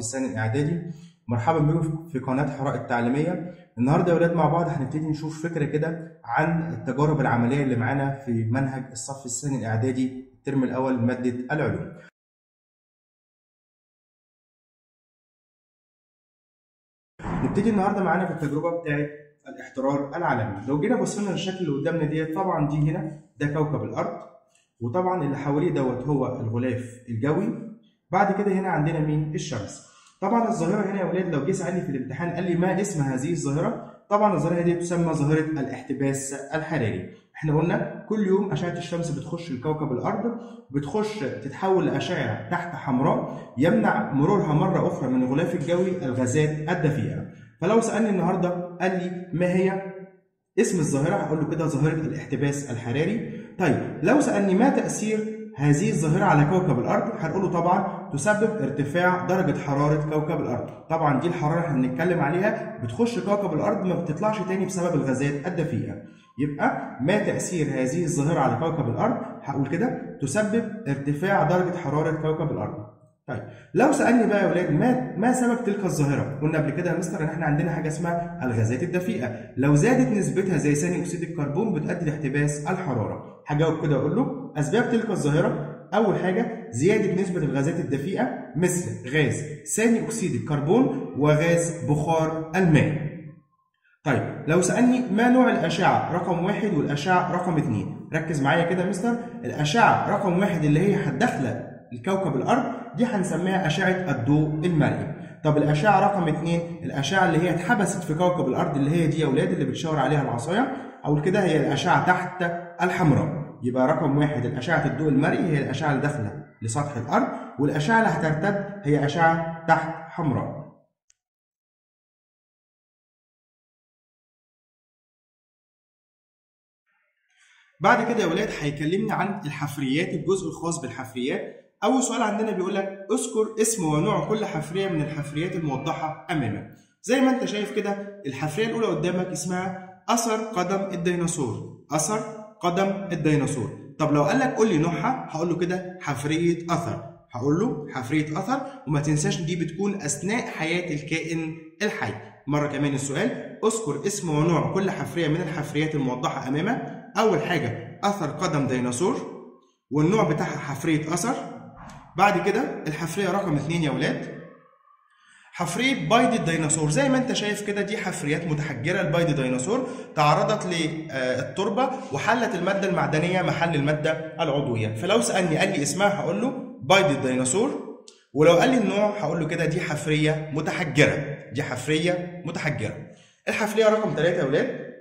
الثاني الاعدادي مرحبا بكم في قناه حراء التعليميه النهارده يا ولاد مع بعض هنبتدي نشوف فكره كده عن التجارب العمليه اللي معانا في منهج الصف الثاني الاعدادي الترم الاول ماده العلوم نبتدي النهارده معانا في التجربه بتاعت الاحترار العالمي لو جينا بصينا للشكل اللي قدامنا ديت طبعا دي هنا ده كوكب الارض وطبعا اللي حواليه دوت هو الغلاف الجوي بعد كده هنا عندنا مين الشمس طبعا الظاهره هنا يا ولاد لو جه سالني في الامتحان قال لي ما اسم هذه الظاهره طبعا الظاهره دي تسمى ظاهره الاحتباس الحراري احنا قلنا كل يوم اشعه الشمس بتخش لكوكب الارض بتخش تتحول لاشعه تحت حمراء يمنع مرورها مره اخرى من الغلاف الجوي الغازات الدفيئه فلو سالني النهارده قال لي ما هي اسم الظاهره هقول له كده ظاهره الاحتباس الحراري طيب لو سالني ما تاثير هذه الظاهرة على كوكب الأرض هنقول له طبعا تسبب ارتفاع درجة حرارة كوكب الأرض طبعا دي الحرارة اللي هنتكلم عليها بتخش كوكب الأرض ما بتطلعش تاني بسبب الغازات الدفيئة يبقى ما تأثير هذه الظاهرة على كوكب الأرض هقول كده تسبب ارتفاع درجة حرارة كوكب الأرض طيب لو سالني بقى يا اولاد ما ما سبب تلك الظاهره؟ قلنا قبل كده يا مستر ان احنا عندنا حاجه اسمها الغازات الدفيئه، لو زادت نسبتها زي ثاني اكسيد الكربون بتؤدي لاحتباس الحراره، هجاوب كده اقول له اسباب تلك الظاهره اول حاجه زياده نسبه الغازات الدفيئه مثل غاز ثاني اكسيد الكربون وغاز بخار الماء. طيب لو سالني ما نوع الاشعه رقم واحد والاشعه رقم اثنين؟ ركز معايا كده يا مستر، الاشعه رقم واحد اللي هي هتداخله الكوكب الارض دي هنسميها اشعه الضوء المرئي طب الاشعه رقم اثنين الاشعه اللي هي اتحبست في كوكب الارض اللي هي دي يا اولاد اللي بتشاور عليها العصايه او كده هي الاشعه تحت الحمراء يبقى رقم واحد الاشعه الضوء المرئي هي الاشعه اللي داخله لسطح الارض والاشعه اللي هترتد هي اشعه تحت حمراء بعد كده يا ولاد هيكلمني عن الحفريات الجزء الخاص بالحفريات اول سؤال عندنا بيقول لك اذكر اسم ونوع كل حفريه من الحفريات الموضحه امامك زي ما انت شايف كده الحفريه الاولى قدامك اسمها اثر قدم الديناصور اثر قدم الديناصور طب لو قال لك قول لي نوعها هقول له كده حفريه اثر هقول له حفريه اثر وما تنساش دي بتكون اثناء حياه الكائن الحي مره كمان السؤال اذكر اسم ونوع كل حفريه من الحفريات الموضحه امامك اول حاجه اثر قدم ديناصور والنوع بتاعها حفريه اثر بعد كده الحفريه رقم اثنين يا ولاد حفريه بيض الديناصور زي ما انت شايف كده دي حفريات متحجره لبيض الديناصور تعرضت للتربه وحلت الماده المعدنيه محل الماده العضويه فلو سالني قال لي اسمها هقول له بيض الديناصور ولو قال لي النوع هقول له كده دي حفريه متحجره دي حفريه متحجره الحفريه رقم ثلاثة يا ولاد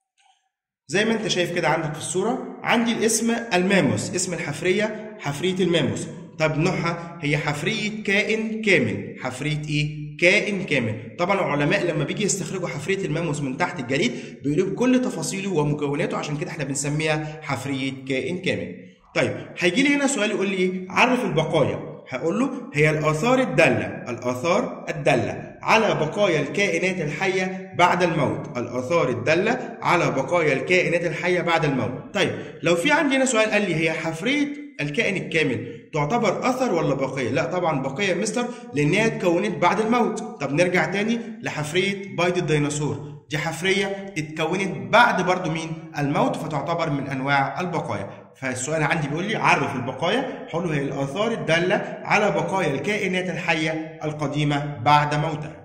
زي ما انت شايف كده عندك في الصوره عندي الاسم الماموس اسم الحفريه حفريه الماموس طب نوعها هي حفريه كائن كامل حفريه ايه كائن كامل طبعا العلماء لما بيجي يستخرجوا حفريه الماموس من تحت الجليد بيقولوا بكل تفاصيله ومكوناته عشان كده احنا بنسميها حفريه كائن كامل طيب هيجي لي هنا سؤال يقول لي عرف البقايا هقول له هي الآثار الدالة الآثار الدالة على بقايا الكائنات الحية بعد الموت الآثار الدالة على بقايا الكائنات الحية بعد الموت طيب لو في عندنا سؤال قال لي هي حفرية الكائن الكامل تعتبر أثر ولا بقية؟ لا طبعا بقية مستر لأنها اتكونت بعد الموت طب نرجع تاني لحفرية بيض الديناصور دي حفرية اتكونت بعد برضو مين؟ الموت فتعتبر من أنواع البقايا فالسؤال عندي بيقول لي عرف البقايا هقول له هي الآثار الدالة على بقايا الكائنات الحية القديمة بعد موتها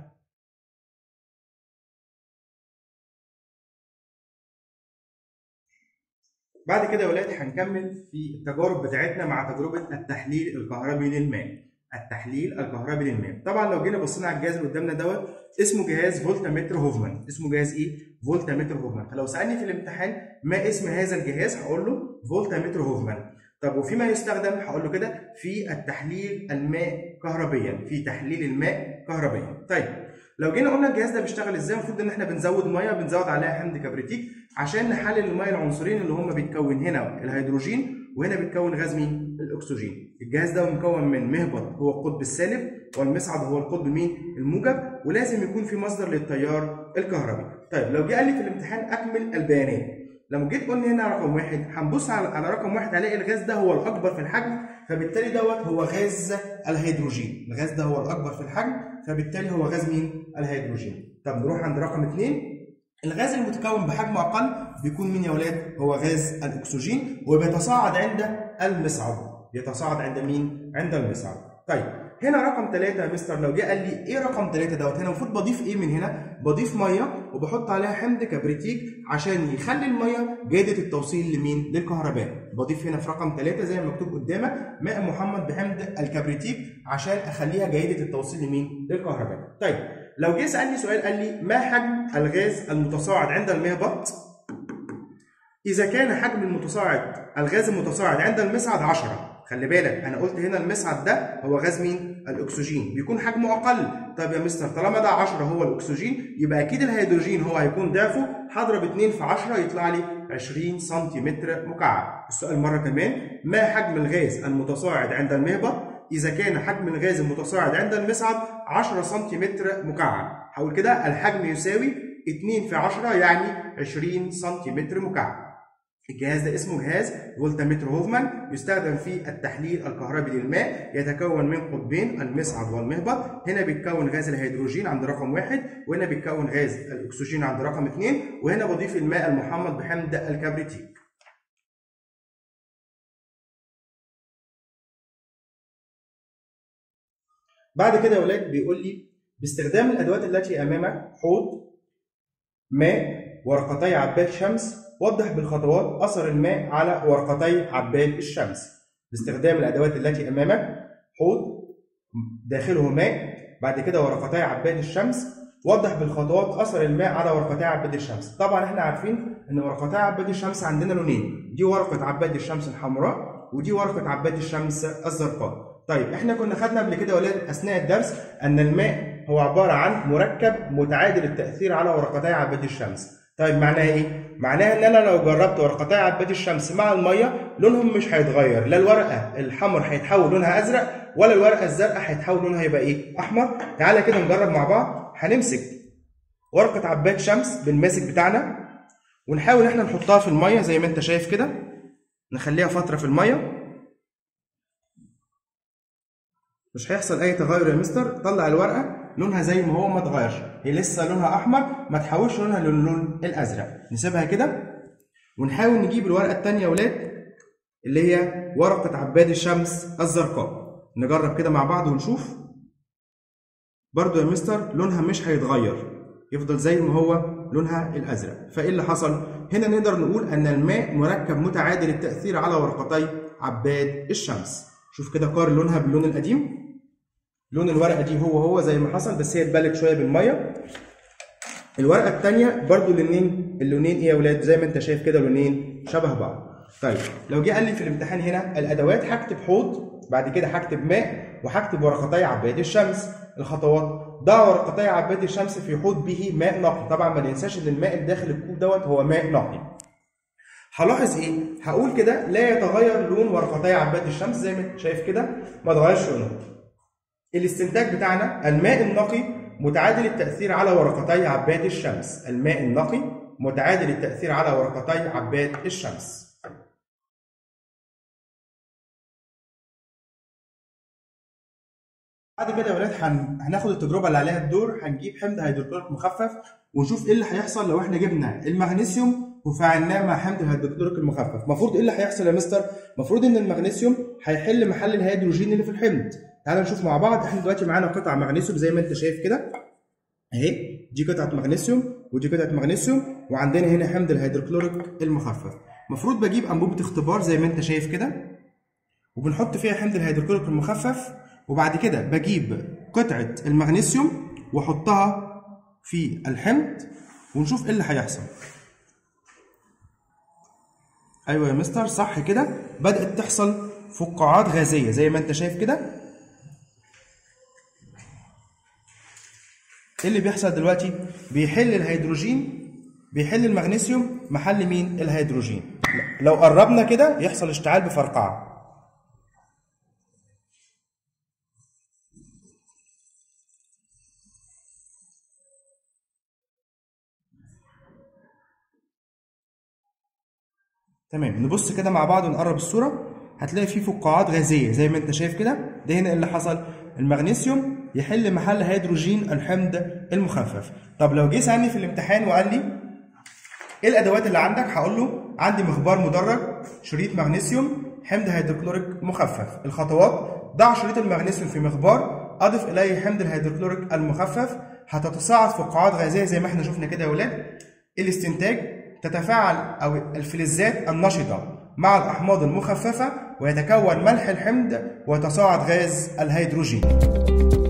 بعد كده يا ولادي هنكمل في التجارب بتاعتنا مع تجربة التحليل الكهربي للماء التحليل الكهربي للماء طبعا لو جينا بصينا على الجهاز اللي قدامنا دوت اسمه جهاز فولتامتر هوفمان اسمه جهاز ايه فولتامتر هوفمان فلو سالني في الامتحان ما اسم هذا الجهاز هقول له فولتامتر هوفمان طب وفيما يستخدم هقول له كده في التحليل الماء كهربيا في تحليل الماء كهربيا طيب لو جينا قلنا الجهاز ده بيشتغل ازاي المفروض ان احنا بنزود ميه بنزود عليها حمض كبريتيك عشان نحلل الميه العنصرين اللي هم بيتكون هنا الهيدروجين وهنا بيتكون غاز مين الاكسجين الجهاز ده مكون من مهبط هو القطب السالب والمصعد هو القطب مين الموجب ولازم يكون في مصدر للتيار الكهربي طيب لو جه قال لي في الامتحان اكمل البيانات لما جيت قلنا هنا رقم واحد هنبص على على رقم واحد هلاقي الغاز ده هو الاكبر في الحجم فبالتالي دوت هو غاز الهيدروجين الغاز ده هو الاكبر في الحجم فبالتالي هو غاز مين الهيدروجين طب نروح عند رقم اثنين الغاز المتكون بحجم اقل بيكون مين يا ولاد هو غاز الاكسجين وبيتصاعد عند المصعد بيتصاعد عند مين عند المصعد طيب هنا رقم ثلاثة يا مستر لو جه قال لي ايه رقم ثلاثة دوت هنا المفروض بضيف ايه من هنا؟ بضيف ميه وبحط عليها حمض كبريتيك عشان يخلي الميه جيدة التوصيل لمين؟ للكهرباء. بضيف هنا في رقم ثلاثة زي ما مكتوب قدامك ماء محمد بحمض الكبريتيك عشان اخليها جيدة التوصيل لمين؟ للكهرباء. طيب لو جه سألني سؤال قال لي ما حجم الغاز المتصاعد عند المهبط؟ إذا كان حجم المتصاعد الغاز المتصاعد عند المصعد 10 خلي بالك انا قلت هنا المصعد ده هو غاز مين؟ الاكسجين بيكون حجمه اقل طب يا مستر طالما ده 10 هو الاكسجين يبقى اكيد الهيدروجين هو هيكون ضعفه هضرب 2 في 10 يطلع لي 20 سنتيمتر مكعب السؤال مره كمان ما حجم الغاز المتصاعد عند المهبط اذا كان حجم الغاز المتصاعد عند المصعد 10 سنتيمتر مكعب هقول كده الحجم يساوي 2 في 10 يعني 20 سنتيمتر مكعب الجهاز ده اسمه جهاز فولتامتر هوفمان يستخدم في التحليل الكهربي للماء يتكون من قطبين المصعد والمهبط هنا بيتكون غاز الهيدروجين عند رقم واحد وهنا بيتكون غاز الاكسجين عند رقم اثنين وهنا بضيف الماء المحمض بحمض الكبريتيك بعد كده يا ولاد بيقول لي باستخدام الادوات التي امامك حوض ماء ورقتي عباد شمس وضح بالخطوات اثر الماء على ورقتي عباد الشمس باستخدام الادوات التي امامك حوض داخله ماء بعد كده ورقتي عباد الشمس وضح بالخطوات اثر الماء على ورقتي عباد الشمس طبعا احنا عارفين ان ورقتي عباد الشمس عندنا لونين دي ورقه عباد الشمس الحمراء ودي ورقه عباد الشمس الزرقاء طيب احنا كنا خدنا قبل كده يا ولاد اثناء الدرس ان الماء هو عباره عن مركب متعادل التاثير على ورقتي عباد الشمس طيب معناها ايه؟ معناها ان انا لو جربت ورقتي عباد الشمس مع الميه لونهم مش هيتغير، لا الورقه الحمر هيتحول لونها ازرق ولا الورقه الزرقاء هيتحول لونها يبقى ايه؟ احمر. تعالى كده نجرب مع بعض، هنمسك ورقه عباد شمس بالماسك بتاعنا ونحاول احنا نحطها في الميه زي ما انت شايف كده. نخليها فتره في الميه. مش هيحصل اي تغير يا مستر، طلع الورقه لونها زي ما هو ما اتغيرش هي لسه لونها احمر ما تحولش لونها للون الازرق نسيبها كده ونحاول نجيب الورقه الثانيه يا ولاد اللي هي ورقه عباد الشمس الزرقاء نجرب كده مع بعض ونشوف برضو يا مستر لونها مش هيتغير يفضل زي ما هو لونها الازرق فايه اللي حصل هنا نقدر نقول ان الماء مركب متعادل التاثير على ورقتي عباد الشمس شوف كده قارن لونها باللون القديم لون الورقه دي هو هو زي ما حصل بس هي اتبلت شويه بالميه الورقه الثانيه برضو اللونين اللونين ايه يا ولاد زي ما انت شايف كده لونين شبه بعض طيب لو جه قال لي في الامتحان هنا الادوات هكتب حوض بعد كده هكتب ماء وهكتب ورقتي عباد الشمس الخطوات ضع ورقتي عباد الشمس في حوض به ماء نقي طبعا ما ننساش ان الماء اللي داخل الكوب دوت هو ماء نقي هلاحظ ايه هقول كده لا يتغير لون ورقتي عباد الشمس زي ما انت شايف كده ما اتغيرش لونه الاستنتاج بتاعنا الماء النقي متعادل التأثير على ورقتي عباد الشمس الماء النقي متعادل التأثير على ورقتي عباد الشمس بعد كده يا ولاد هن... هناخد التجربه اللي عليها الدور هنجيب حمض هيدروكلوريك مخفف ونشوف ايه اللي هيحصل لو احنا جبنا المغنيسيوم وفعلناه مع حمض الهيدروكلوريك المخفف المفروض ايه اللي هيحصل يا مستر المفروض ان المغنيسيوم هيحل محل الهيدروجين اللي في الحمض تعالى نشوف مع بعض احنا دلوقتي معانا قطعه مغنيسيوم زي ما انت شايف كده اهي دي قطعه مغنيسيوم ودي قطعه مغنيسيوم وعندنا هنا حمض الهيدروكلوريك المخفف المفروض بجيب انبوبه اختبار زي ما انت شايف كده وبنحط فيها حمض الهيدروكلوريك المخفف وبعد كده بجيب قطعه المغنيسيوم واحطها في الحمض ونشوف ايه اللي هيحصل ايوه يا مستر صح كده بدات تحصل فقاعات غازيه زي ما انت شايف كده ايه اللي بيحصل دلوقتي بيحل الهيدروجين بيحل المغنيسيوم محل مين الهيدروجين لو قربنا كده يحصل اشتعال بفرقعه تمام نبص كده مع بعض ونقرب الصوره هتلاقي فيه فقاعات غازيه زي ما انت شايف كده ده هنا اللي حصل المغنيسيوم يحل محل هيدروجين الحمض المخفف طب لو جه سالني في الامتحان وقال لي ايه الادوات اللي عندك هقول له عندي مخبار مدرج شريط مغنيسيوم حمض هيدروكلوريك مخفف الخطوات ضع شريط المغنيسيوم في مخبار اضف اليه حمض الهيدروكلوريك المخفف هتتصاعد فقاعات غازيه زي ما احنا شفنا كده يا ولاد الاستنتاج تتفاعل او الفلزات النشطه مع الاحماض المخففه ويتكون ملح الحمض ويتصاعد غاز الهيدروجين